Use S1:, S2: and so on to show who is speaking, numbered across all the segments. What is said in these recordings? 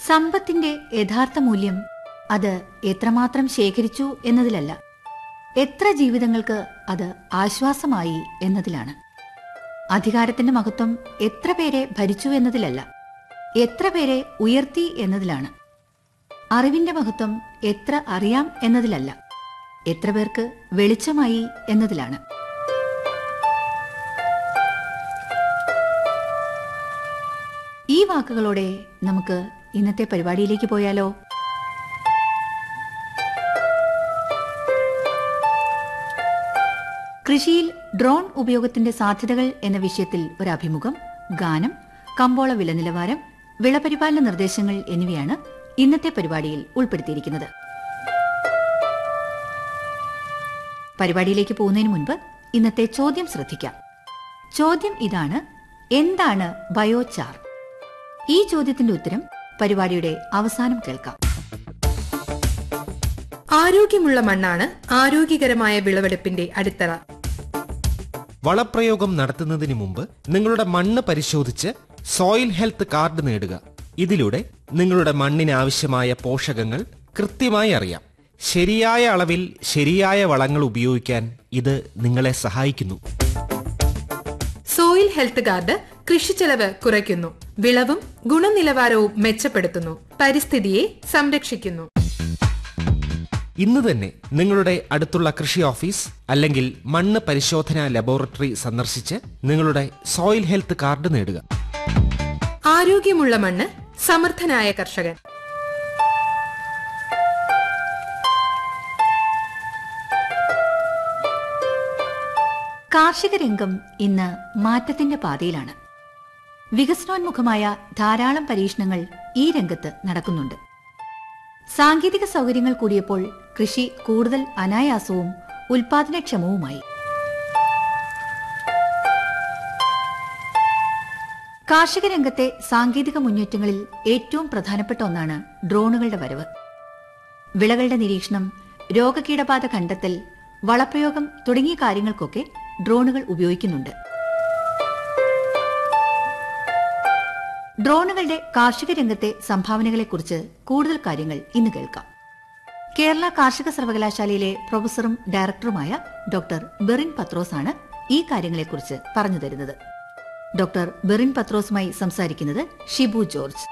S1: സമ്പത്തിന്റെ യഥാർത്ഥ മൂല്യം അത് എത്രമാത്രം ശേഖരിച്ചു എന്നതിലല്ല എത്ര ജീവിതങ്ങൾക്ക് അത് ആശ്വാസമായി എന്നതിലാണ് അധികാരത്തിന്റെ മഹത്വം എത്ര പേരെ ഭരിച്ചു എന്നതിലല്ല എത്ര പേരെ ഉയർത്തി എന്നതിലാണ് അറിവിന്റെ മഹത്വം എത്ര അറിയാം എന്നതിലല്ല എത്ര പേർക്ക് വെളിച്ചമായി എന്നതിലാണ് ഈ വാക്കുകളോടെ നമുക്ക് ഇന്നത്തെ പരിപാടിയിലേക്ക് പോയാലോ കൃഷിയിൽ ഡ്രോൺ ഉപയോഗത്തിന്റെ സാധ്യതകൾ എന്ന വിഷയത്തിൽ ഒരു അഭിമുഖം ഗാനം കമ്പോള വില നിലവാരം വിളപരിപാലന നിർദ്ദേശങ്ങൾ എന്നിവയാണ് ഇന്നത്തെ പരിപാടിയിൽ ഉൾപ്പെടുത്തിയിരിക്കുന്നത് പരിപാടിയിലേക്ക് പോകുന്നതിന് മുൻപ് ഇന്നത്തെ ചോദ്യം ശ്രദ്ധിക്കാം ചോദ്യം ഇതാണ് എന്താണ് ബയോചാർ ഈ ചോദ്യത്തിന്റെ ഉത്തരം പരിപാടിയുടെ അവസാനം കേൾക്കാം
S2: ആരോഗ്യമുള്ള മണ്ണാണ് ആരോഗ്യകരമായ വിളവെടുപ്പിന്റെ അടിത്തറ
S3: വളപ്രയോഗം നടത്തുന്നതിന് മുമ്പ് നിങ്ങളുടെ മണ്ണ് പരിശോധിച്ച് സോയിൽ ഹെൽത്ത് കാർഡ് നേടുക ഇതിലൂടെ നിങ്ങളുടെ മണ്ണിന് ആവശ്യമായ പോഷകങ്ങൾ കൃത്യമായി അറിയാം ശരിയായ അളവിൽ ശരിയായ വളങ്ങൾ ഉപയോഗിക്കാൻ ഇത് നിങ്ങളെ സഹായിക്കുന്നു
S2: സോയിൽ ഹെൽത്ത് കാർഡ് കൃഷിച്ചെലവ് കുറയ്ക്കുന്നു വിളവും ഗുണനിലവാരവും മെച്ചപ്പെടുത്തുന്നു പരിസ്ഥിതിയെ സംരക്ഷിക്കുന്നു
S3: ഇന്ന് തന്നെ നിങ്ങളുടെ അടുത്തുള്ള കൃഷി ഓഫീസ് അല്ലെങ്കിൽ മണ്ണ് പരിശോധനാ ലബോറട്ടറി സന്ദർശിച്ച് നിങ്ങളുടെ സോയിൽ ഹെൽത്ത് കാർഡ് നേടുക
S2: ആരോഗ്യമുള്ള മണ്ണ് സമർത്ഥനായ കർഷകൻ
S1: കാർഷിക രംഗം ഇന്ന് മാറ്റത്തിന്റെ പാതയിലാണ് വികസനോന്മുഖമായ ധാരാളം പരീക്ഷണങ്ങൾ ഈ രംഗത്ത് നടക്കുന്നുണ്ട് സാങ്കേതിക സൗകര്യങ്ങൾ കൂടിയപ്പോൾ കൃഷി കൂടുതൽ അനായാസവും ഉൽപാദനക്ഷമവുമായി കാർഷിക രംഗത്തെ സാങ്കേതിക മുന്നേറ്റങ്ങളിൽ ഏറ്റവും പ്രധാനപ്പെട്ട ഒന്നാണ് ഡ്രോണുകളുടെ വരവ് വിളകളുടെ നിരീക്ഷണം രോഗകീടബാധ കണ്ടെത്തൽ വളപ്രയോഗം തുടങ്ങിയ കാര്യങ്ങൾക്കൊക്കെ ഡ്രോണുകൾ ഉപയോഗിക്കുന്നുണ്ട് ഡ്രോണുകളുടെ കാർഷിക രംഗത്തെ സംഭാവനകളെക്കുറിച്ച് കൂടുതൽ കാര്യങ്ങൾ ഇന്ന് കേൾക്കാം കേരള കാർഷിക സർവകലാശാലയിലെ പ്രൊഫസറും ഡയറക്ടറുമായ ഡോക്ടർ ബെറിൻ പത്രോസ് ആണ് ഈ കാര്യങ്ങളെക്കുറിച്ച് പറഞ്ഞു തരുന്നത് ഡോക്ടർ ബെറിൻ പത്രോസുമായി സംസാരിക്കുന്നത് ഷിബു ജോർജ്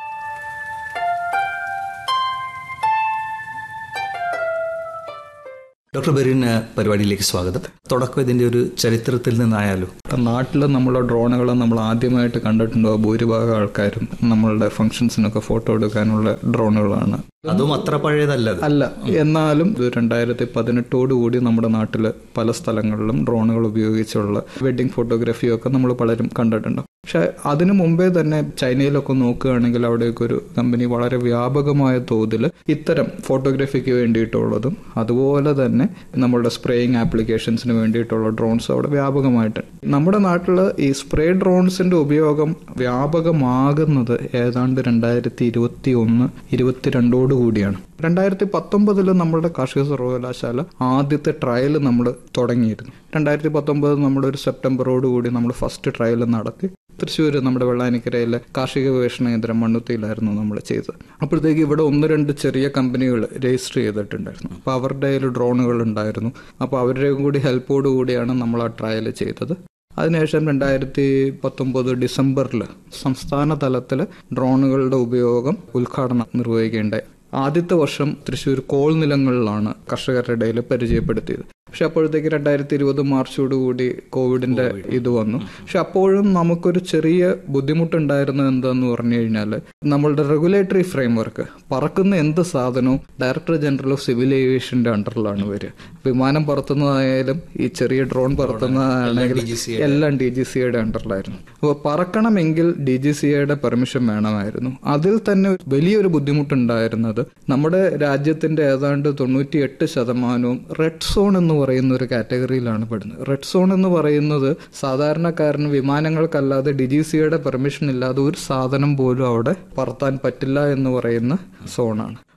S4: ഡോക്ടർ ബെറിൻ പരിപാടിയിലേക്ക് സ്വാഗതം തുടക്കം ഇതിന്റെ ഒരു ചരിത്രത്തിൽ നിന്നായാലും
S5: നാട്ടിൽ നമ്മൾ ഡ്രോണുകൾ നമ്മൾ ആദ്യമായിട്ട് കണ്ടിട്ടുണ്ടോ ഭൂരിഭാഗം ആൾക്കാരും നമ്മളുടെ ഫംഗ്ഷൻസിനൊക്കെ ഫോട്ടോ എടുക്കാനുള്ള ഡ്രോണുകളാണ്
S4: അതും അത്ര പഴയതല്ല അത്.
S5: അല്ല എന്നാലും ഇത് രണ്ടായിരത്തി പതിനെട്ടോട് കൂടി നമ്മുടെ നാട്ടിൽ പല സ്ഥലങ്ങളിലും ഡ്രോണുകൾ ഉപയോഗിച്ചുള്ള വെഡിങ് ഫോട്ടോഗ്രാഫിയും ഒക്കെ നമ്മൾ പലരും കണ്ടിട്ടുണ്ട് പക്ഷെ അതിനു മുമ്പേ തന്നെ ചൈനയിലൊക്കെ നോക്കുകയാണെങ്കിൽ അവിടെയൊക്കെ ഒരു കമ്പനി വളരെ വ്യാപകമായ തോതിൽ ഇത്തരം ഫോട്ടോഗ്രാഫിക്ക് വേണ്ടിയിട്ടുള്ളതും അതുപോലെ തന്നെ നമ്മളുടെ സ്പ്രേയിങ് ആപ്ലിക്കേഷൻസിന് വേണ്ടിയിട്ടുള്ള ഡ്രോൺസ് അവിടെ വ്യാപകമായിട്ട് നമ്മുടെ നാട്ടിൽ ഈ സ്പ്രേ ഡ്രോൺസിന്റെ ഉപയോഗം വ്യാപകമാകുന്നത് ഏതാണ്ട് രണ്ടായിരത്തി ഇരുപത്തി ഒന്ന് ഇരുപത്തിരണ്ടോട് കൂടിയാണ് രണ്ടായിരത്തി പത്തൊമ്പതിൽ നമ്മുടെ കാർഷിക സർവകലാശാല ആദ്യത്തെ ട്രയൽ നമ്മൾ തുടങ്ങിയിരുന്നു രണ്ടായിരത്തി പത്തൊമ്പത് നമ്മുടെ ഒരു സെപ്റ്റംബറോട് കൂടി നമ്മൾ ഫസ്റ്റ് ട്രയൽ നടത്തി തൃശ്ശൂർ നമ്മുടെ വെള്ളാനിക്കരയിലെ കാർഷിക ഗവേഷണ കേന്ദ്രം മണ്ണുത്തിയിലായിരുന്നു നമ്മൾ ചെയ്തത് അപ്പോഴത്തേക്ക് ഇവിടെ ഒന്ന് രണ്ട് ചെറിയ കമ്പനികൾ രജിസ്റ്റർ ചെയ്തിട്ടുണ്ടായിരുന്നു അപ്പോൾ അവരുടെ കയ്യിൽ ഡ്രോണുകൾ ഉണ്ടായിരുന്നു അപ്പോൾ അവരുടെയും കൂടി ഹെൽപ്പോട് കൂടിയാണ് നമ്മൾ ആ ട്രയൽ ചെയ്തത് അതിനുശേഷം രണ്ടായിരത്തി പത്തൊമ്പത് ഡിസംബറിൽ സംസ്ഥാന തലത്തിൽ ഡ്രോണുകളുടെ ഉപയോഗം ഉദ്ഘാടനം നിർവഹിക്കേണ്ടായി ആദ്യത്തെ വർഷം തൃശ്ശൂർ കോൾ നിലങ്ങളിലാണ് കർഷകരുടെ ഇടയിൽ പരിചയപ്പെടുത്തിയത് പക്ഷെ അപ്പോഴത്തേക്ക് രണ്ടായിരത്തി ഇരുപത് മാർച്ചോടുകൂടി കോവിഡിന്റെ ഇത് വന്നു പക്ഷെ അപ്പോഴും നമുക്കൊരു ചെറിയ ബുദ്ധിമുട്ടുണ്ടായിരുന്നത് എന്താന്ന് പറഞ്ഞു കഴിഞ്ഞാൽ നമ്മളുടെ റെഗുലേറ്ററി ഫ്രെയിംവർക്ക് പറക്കുന്ന എന്ത് സാധനവും ഡയറക്ടർ ജനറൽ ഓഫ് സിവിൽ ഏവിയേഷന്റെ അണ്ടറിലാണ് വരിക വിമാനം പറത്തുന്നതായാലും ഈ ചെറിയ ഡ്രോൺ പറത്തുന്നതാണെങ്കിൽ എല്ലാം ഡി ജി സിയുടെ അണ്ടറിലായിരുന്നു അപ്പോൾ പറക്കണമെങ്കിൽ ഡി ജി സിയുടെ പെർമിഷൻ വേണമായിരുന്നു അതിൽ തന്നെ വലിയൊരു ബുദ്ധിമുട്ടുണ്ടായിരുന്നത് നമ്മുടെ രാജ്യത്തിന്റെ ഏതാണ്ട് തൊണ്ണൂറ്റി എട്ട് ശതമാനവും റെഡ് സോൺ എന്ന് പറയുന്ന ഒരു കാറ്റഗറിയിലാണ് പെടുന്നത് റെഡ് സോൺ എന്ന് പറയുന്നത് സാധാരണക്കാരന് വിമാനങ്ങൾക്കല്ലാതെ ഡി ജി സിയുടെ പെർമിഷൻ ഇല്ലാതെ ഒരു സാധനം പോലും അവിടെ പറത്താൻ പറ്റില്ല എന്ന് പറയുന്ന സോണാണ്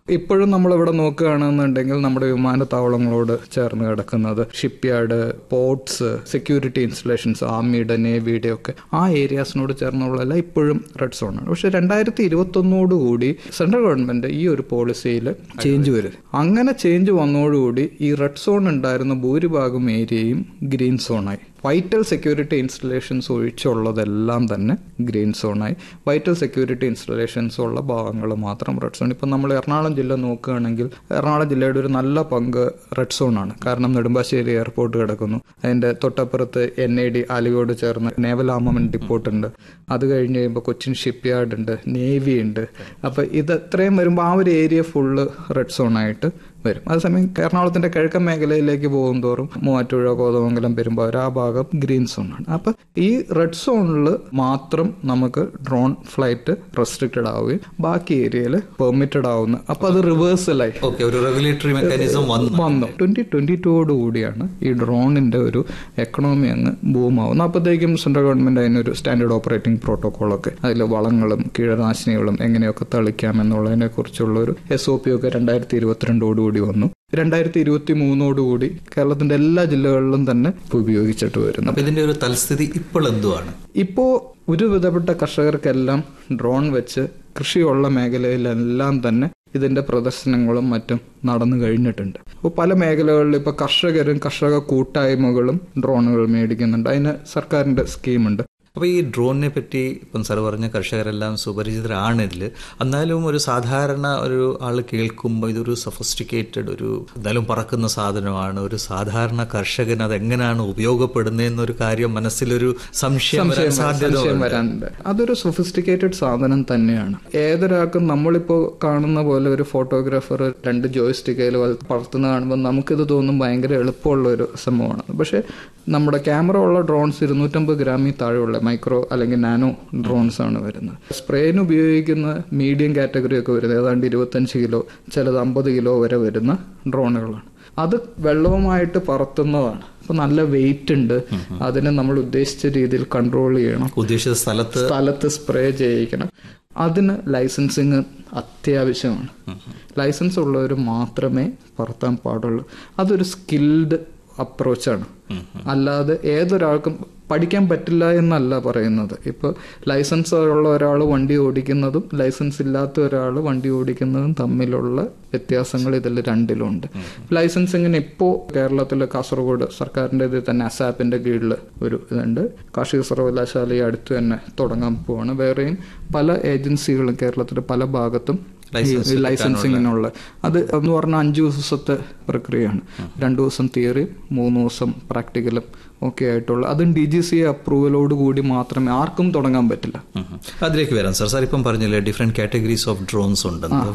S5: ഇപ്പോഴും നമ്മൾ ഇവിടെ നോക്കുകയാണെന്നുണ്ടെങ്കിൽ നമ്മുടെ വിമാനത്താവളങ്ങളോട് ചേർന്ന് കിടക്കുന്നത് ഷിപ്പ്യാർഡ് പോർട്സ് സെക്യൂരിറ്റി ഇൻസ്റ്റലേഷൻസ് ആർമിയുടെ നേവിയുടെ ഒക്കെ ആ ഏരിയാസിനോട് ചേർന്നുള്ളതെല്ലാം ഇപ്പോഴും റെഡ് സോൺ ആണ് പക്ഷെ രണ്ടായിരത്തി ഇരുപത്തൊന്നോട് കൂടി സെൻട്രൽ ഗവൺമെന്റ് ഈ ഒരു പോളിസിയിൽ ചേഞ്ച് വരും അങ്ങനെ ചേഞ്ച് വന്നതോടുകൂടി ഈ റെഡ് സോൺ ഉണ്ടായിരുന്ന ഭൂരിഭാഗം ഏരിയയും ഗ്രീൻ സോണായി വൈറ്റൽ സെക്യൂരിറ്റി ഇൻസ്റ്റലേഷൻസ് ഒഴിച്ചുള്ളതെല്ലാം തന്നെ ഗ്രീൻ സോണായി വൈറ്റൽ സെക്യൂരിറ്റി ഇൻസ്റ്റലേഷൻസ് ഉള്ള ഭാഗങ്ങൾ മാത്രം റെഡ് സോൺ ഇപ്പം നമ്മൾ എറണാകുളം ജില്ല നോക്കുകയാണെങ്കിൽ എറണാകുളം ജില്ലയുടെ ഒരു നല്ല പങ്ക് റെഡ് സോൺ ആണ് കാരണം നെടുമ്പാശ്ശേരി എയർപോർട്ട് കിടക്കുന്നു അതിന്റെ തൊട്ടപ്പുറത്ത് എൻ ഐ ഡി ആലുവയോട് ചേർന്ന് നേവൽ ആർമമെന്റ് ഡിപ്പോർട്ട് ഉണ്ട് അത് കഴിഞ്ഞ് കഴിയുമ്പോൾ കൊച്ചിൻ ഷിപ്പ് യാർഡ് ഉണ്ട് നേവി ഉണ്ട് അപ്പൊ ഇത് ഇത്രയും വരുമ്പോൾ ആ ഒരു ഏരിയ ഫുള്ള് റെഡ് സോൺ ആയിട്ട് വരും അതേസമയം എറണാകുളത്തിന്റെ കിഴക്കൻ മേഖലയിലേക്ക് പോകും തോറും മൂവാറ്റുപുഴ കോതമംഗലം പെരുമ്പാവൂർ ആ ഭാഗം ഗ്രീൻ സോൺ ആണ് അപ്പൊ ഈ റെഡ് സോണിൽ മാത്രം നമുക്ക് ഡ്രോൺ ഫ്ലൈറ്റ് റെസ്ട്രിക്റ്റഡ് ആവുകയും ബാക്കി ഏരിയയിൽ പെർമിറ്റഡ് ആവുന്നു അപ്പൊ അത് റിവേഴ്സലായി
S4: ഓക്കെ ഒരു റെഗുലേറ്ററി മെക്കാനിസം വന്നു
S5: വന്നു ട്വന്റി ട്വന്റി ടൂയോട് കൂടിയാണ് ഈ ഡ്രോണിന്റെ ഒരു എക്കണോമി അങ്ങ് ബൂമാവുന്നത് അപ്പോഴത്തേക്കും സെൻട്രൽ ഗവൺമെന്റ് അതിനൊരു സ്റ്റാൻഡേർഡ് ഓപ്പറേറ്റിംഗ് പ്രോട്ടോകോളൊക്കെ അതിൽ വളങ്ങളും കീടനാശിനികളും എങ്ങനെയൊക്കെ തളിക്കാം എന്നുള്ളതിനെ കുറിച്ചുള്ള ഒരു എസ് ഒ പി ഒക്കെ രണ്ടായിരത്തി ഇരുപത്തിരണ്ടോടുകൂടി വന്നു രണ്ടായിരത്തി ഇരുപത്തി മൂന്നോടുകൂടി കേരളത്തിന്റെ എല്ലാ ജില്ലകളിലും തന്നെ ഇപ്പൊ ഉപയോഗിച്ചിട്ട് വരുന്നു
S4: അപ്പൊ ഇതിന്റെ ഒരു തൽസ്ഥിതി ഇപ്പോൾ എന്തുവാണ്
S5: ഇപ്പോ ഒരു വിധപ്പെട്ട കർഷകർക്കെല്ലാം ഡ്രോൺ വെച്ച് കൃഷിയുള്ള മേഖലയിലെല്ലാം തന്നെ ഇതിന്റെ പ്രദർശനങ്ങളും മറ്റും നടന്നു കഴിഞ്ഞിട്ടുണ്ട് അപ്പോൾ പല മേഖലകളിൽ ഇപ്പോൾ കർഷകരും കർഷക കൂട്ടായ്മകളും ഡ്രോണുകൾ മേടിക്കുന്നുണ്ട് അതിന് സർക്കാരിന്റെ സ്കീമുണ്ട്
S4: അപ്പോൾ ഈ ഡ്രോണിനെ പറ്റി ഇപ്പം സാർ പറഞ്ഞ കർഷകരെല്ലാം സുപരിചിതരാണ് ഇതിൽ എന്നാലും ഒരു സാധാരണ ഒരു ആൾ കേൾക്കുമ്പോൾ ഇതൊരു സൊഫിസ്റ്റിക്കേറ്റഡ് ഒരു എന്തായാലും പറക്കുന്ന സാധനമാണ് ഒരു സാധാരണ കർഷകൻ അത് എങ്ങനെയാണ് ഉപയോഗപ്പെടുന്നതെന്നൊരു കാര്യം മനസ്സിലൊരു സംശയം വരാൻ സാധ്യത
S5: സംശയം വരാനുണ്ട് അതൊരു സൊഫിസ്റ്റിക്കേറ്റഡ് സാധനം തന്നെയാണ് ഏതൊരാൾക്കും നമ്മളിപ്പോ കാണുന്ന പോലെ ഒരു ഫോട്ടോഗ്രാഫർ രണ്ട് ജോയിസ്റ്റിക്കയിൽ പറത്തുന്ന കാണുമ്പോൾ നമുക്കിത് തോന്നും ഭയങ്കര എളുപ്പമുള്ള ഒരു സംഭവമാണ് പക്ഷെ നമ്മുടെ ക്യാമറ ഉള്ള ഡ്രോൺസ് ഇരുന്നൂറ്റമ്പത് ഗ്രാമിൽ താഴെയുള്ള മൈക്രോ അല്ലെങ്കിൽ നാനോ ഡ്രോൺസ് ആണ് വരുന്നത് സ്പ്രേന് ഉപയോഗിക്കുന്ന മീഡിയം കാറ്റഗറി ഒക്കെ വരുന്നത് ഏതാണ്ട് ഇരുപത്തഞ്ച് കിലോ ചിലത് അമ്പത് കിലോ വരെ വരുന്ന ഡ്രോണുകളാണ് അത് വെള്ളവുമായിട്ട് പറത്തുന്നതാണ് അപ്പൊ നല്ല വെയിറ്റ് ഉണ്ട് അതിനെ നമ്മൾ ഉദ്ദേശിച്ച രീതിയിൽ കൺട്രോൾ ചെയ്യണം
S4: ഉദ്ദേശിച്ച സ്ഥലത്ത്
S5: സ്ഥലത്ത് സ്പ്രേ ചെയ്യിക്കണം അതിന് ലൈസൻസിങ് അത്യാവശ്യമാണ് ലൈസൻസ് ഉള്ളവർ മാത്രമേ പറത്താൻ പാടുള്ളൂ അതൊരു സ്കിൽഡ് അപ്രോച്ചാണ് അല്ലാതെ ഏതൊരാൾക്കും പഠിക്കാൻ പറ്റില്ല എന്നല്ല പറയുന്നത് ഇപ്പോൾ ലൈസൻസ് ഉള്ള ഒരാൾ വണ്ടി ഓടിക്കുന്നതും ലൈസൻസ് ഇല്ലാത്ത ഒരാൾ വണ്ടി ഓടിക്കുന്നതും തമ്മിലുള്ള വ്യത്യാസങ്ങൾ ഇതിൽ രണ്ടിലുണ്ട് ലൈസൻസിങ്ങിന് ഇപ്പോൾ കേരളത്തിൽ കാസർഗോഡ് സർക്കാരിൻ്റെ ഇതിൽ തന്നെ അസാപ്പിന്റെ കീഴിൽ ഒരു ഇതുണ്ട് കാർഷിക സർവകലാശാല ഈ അടുത്ത് തന്നെ തുടങ്ങാൻ പോവാണ് വേറെയും പല ഏജൻസികളും കേരളത്തിലെ പല ഭാഗത്തും ഈ ലൈസൻസിങ്ങിനുള്ള അത് എന്ന് പറഞ്ഞാൽ അഞ്ചു ദിവസത്തെ പ്രക്രിയയാണ് രണ്ടു ദിവസം തിയറി മൂന്ന് ദിവസം പ്രാക്ടിക്കലും ഒക്കെ ആയിട്ടുള്ള അതും ഡി ജി സി അപ്രൂവലോട് കൂടി മാത്രമേ ആർക്കും തുടങ്ങാൻ പറ്റില്ല
S4: ഉം. അതിലേക്ക് വരാം സാർ സാർ ഇപ്പം പറഞ്ഞില്ലേ ഡിഫറെന്റ് കാറ്റഗറീസ് ഓഫ് ഡ്രോൺസ് ഉണ്ടെന്ന്